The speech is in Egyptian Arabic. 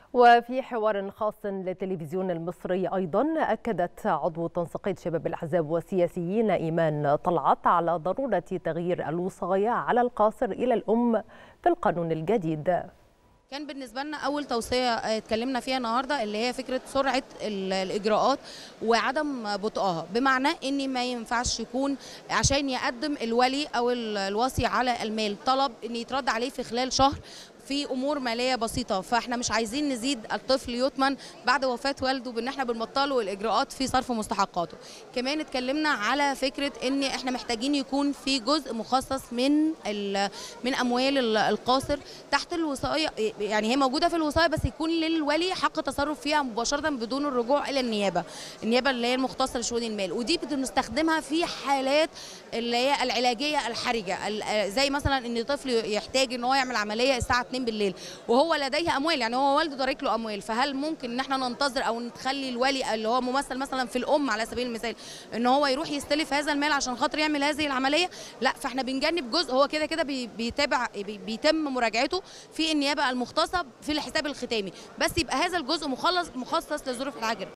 وفي حوار خاص للتلفزيون المصري أيضا أكدت عضو تنسيقية شباب الأحزاب والسياسيين إيمان طلعت على ضرورة تغيير الوصاية على القاصر إلى الأم في القانون الجديد كان بالنسبه لنا اول توصيه اتكلمنا فيها النهارده اللي هي فكره سرعه الاجراءات وعدم بطئها بمعنى ان ما ينفعش يكون عشان يقدم الولي او الوصي على المال طلب ان يترد عليه في خلال شهر في امور ماليه بسيطه فاحنا مش عايزين نزيد الطفل يتمن بعد وفاه والده بان احنا بنبطله الاجراءات في صرف مستحقاته كمان اتكلمنا على فكره ان احنا محتاجين يكون في جزء مخصص من من اموال القاصر تحت الوصايه يعني هي موجوده في الوصايه بس يكون للولي حق تصرف فيها مباشره بدون الرجوع الى النيابه النيابه اللي هي المختصه لشؤون المال ودي بنستخدمها في حالات اللي هي العلاجيه الحرجه زي مثلا ان طفل يحتاج ان هو يعمل عمليه الساعه 2 بالليل وهو لديه اموال يعني هو والده تارك له اموال فهل ممكن ان احنا ننتظر او نخلي الولي اللي هو ممثل مثلا في الام على سبيل المثال ان هو يروح يستلف هذا المال عشان خاطر يعمل هذه العمليه لا فاحنا بنجنب جزء هو كده كده بيتابع بيتم مراجعته في النيابه المختصه في الحساب الختامي بس يبقى هذا الجزء مخلص مخصص لظروف العاجله